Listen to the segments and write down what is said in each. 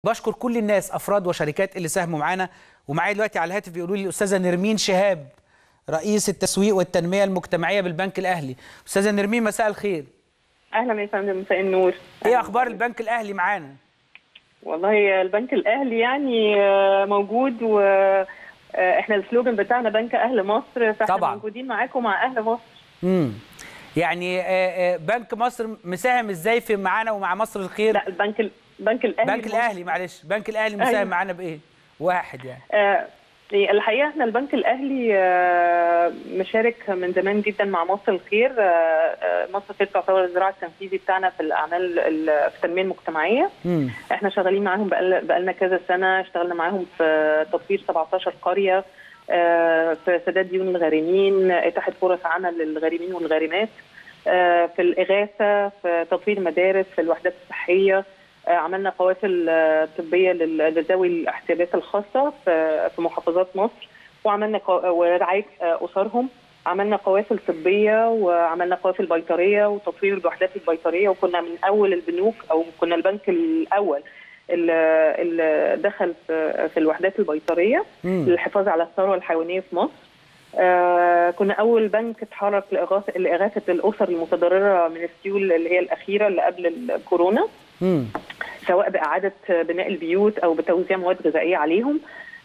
بشكر كل الناس افراد وشركات اللي ساهموا معانا ومعايا دلوقتي على الهاتف بيقولوا لي الاستاذه نرمين شهاب رئيس التسويق والتنميه بالبنك بالبنك الاهلي استاذه نرمين مساء الخير اهلا يا فندم مساء النور ايه اخبار البنك الاهلي معانا والله البنك الاهلي يعني آه، موجود و آه، احنا السلوجن بتاعنا بنك اهل مصر فاحنا طبعاً. موجودين معاكم مع اهل مصر امم يعني آه، آه، بنك مصر مساهم ازاي في معانا ومع مصر الخير لا البنك ال- البنك الاهلي بنك الاهلي معلش بنك الاهلي مساهم أيوة. معانا بايه واحد يعني آه، الحقيقه احنا البنك الاهلي آه، مشارك من زمان جدا مع مصر الخير آه، آه، مصر الخير تعتبر الذراع التنفيذي بتاعنا في الاعمال ال- في التنميه المجتمعيه امم احنا شغالين معاهم بقال- بقالنا كذا سنه اشتغلنا معاهم في تطوير 17 قريه آه، في سداد ديون الغارمين اتاحه فرص عمل للغارمين والغارمات آه، في الاغاثه في تطوير مدارس في الوحدات الصحيه آه، عملنا قوافل آه، طبيه لل- لذوي الاحتياجات الخاصه في في محافظات مصر وعملنا قو- ورعايه آه، اسرهم عملنا قوافل طبيه وعملنا قوافل بيطريه وتطوير الوحدات البيطريه وكنا من اول البنوك او كنا البنك الاول اللي اللي دخل في في الوحدات البيطريه امم للحفاظ على الثروه الحيوانيه في مصر. آه كنا اول بنك اتحرك لاغاثه لاغاثه الاسر المتضرره من السيول اللي هي الاخيره اللي قبل الكورونا امم سواء باعاده بناء البيوت او بتوزيع مواد غذائيه عليهم.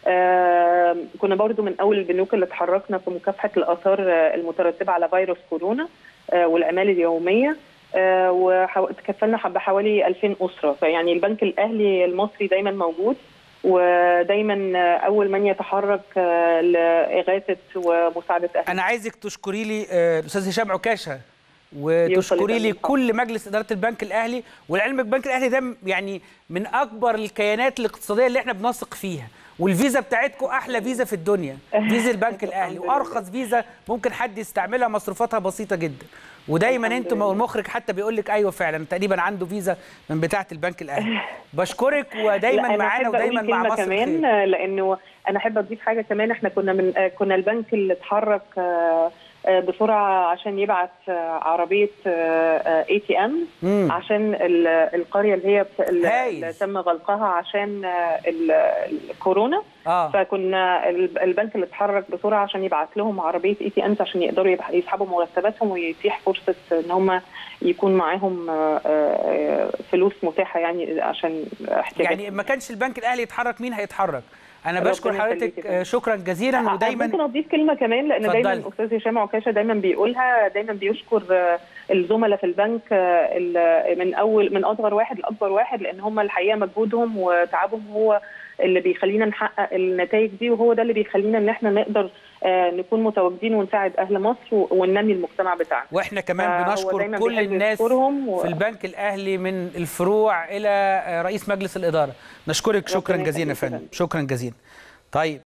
آه كنا برضو من اول البنوك اللي اتحركنا في مكافحه الاثار آه، المترتبه على فيروس كورونا آه والعماله اليوميه آه وتكفلنا بحوالي 2000 اسره فيعني البنك الاهلي المصري دايما موجود ودايما آه، اول من يتحرك آه، لاغاثه ومساعده اهل انا عايزك تشكري لي آه، الاستاذ هشام عكاشه وتشكري لي يوصل كل مجلس اداره البنك الاهلي ولعلمك البنك الاهلي ده يعني من اكبر الكيانات الاقتصاديه اللي احنا بنثق فيها والفيزا بتاعتكم احلى فيزا في الدنيا فيزا البنك الاهلي الحمد لله. وارخص فيزا ممكن حد يستعملها مصروفاتها بسيطه جدا ودايما الحمد انتم لله. والمخرج حتى بيقول لك ايوه فعلا تقريبا عنده فيزا من بتاعه البنك الاهلي بشكرك ودايما لا، أنا معانا أحب أقول ودايما مع كلمة مصر كمان الخير. آه، لانه انا احب اضيف حاجه كمان احنا كنا من آه، كنا البنك اللي اتحرك آه، آه، بسرعه عشان يبعت آه، عربيه اي تي ام مم. عشان ال- القريه اللي هي بت- اللي هايل. اللي تم غلقها عشان آه، ال- الكورونا اه فكنا ال- البنك اللي اتحرك بسرعه عشان يبعت لهم عربيه اي تي امز عشان يقدروا يبح- يسحبوا مرتباتهم ويتيح فرصه ان هم يكون معاهم آه، آه، فلوس متاحه يعني عشان احتياجاتهم يعني ما كانش البنك الاهلي يتحرك مين هيتحرك انا ربنا بشكر حضرتك يخليك يا آه، شكرا جزيلا ممكن ودايما اضيف كلمه كمان لان اتفضلي. دايما الاستاذ هشام عكاشه دايما بيقولها دايما بيشكر آه، الزملاء في البنك آه، ال- من اول من اصغر واحد لاكبر واحد لان هم الحقيقه مجهودهم وتعبهم هو اللي بيخلينا نحقق النتائج دي وهو ده اللي بيخلينا ان احنا نقدر آه، نكون متواجدين ونساعد اهل مصر و- وننمي المجتمع بتاعنا واحنا كمان فهو بنشكر دايما كل بيحب الناس يشكرهم و- في البنك الاهلي من الفروع الى آه، رئيس مجلس الاداره نشكرك شكرا ربنا جزيلا يا يخليك يا فندم فندم. شكرا جزيلا طيب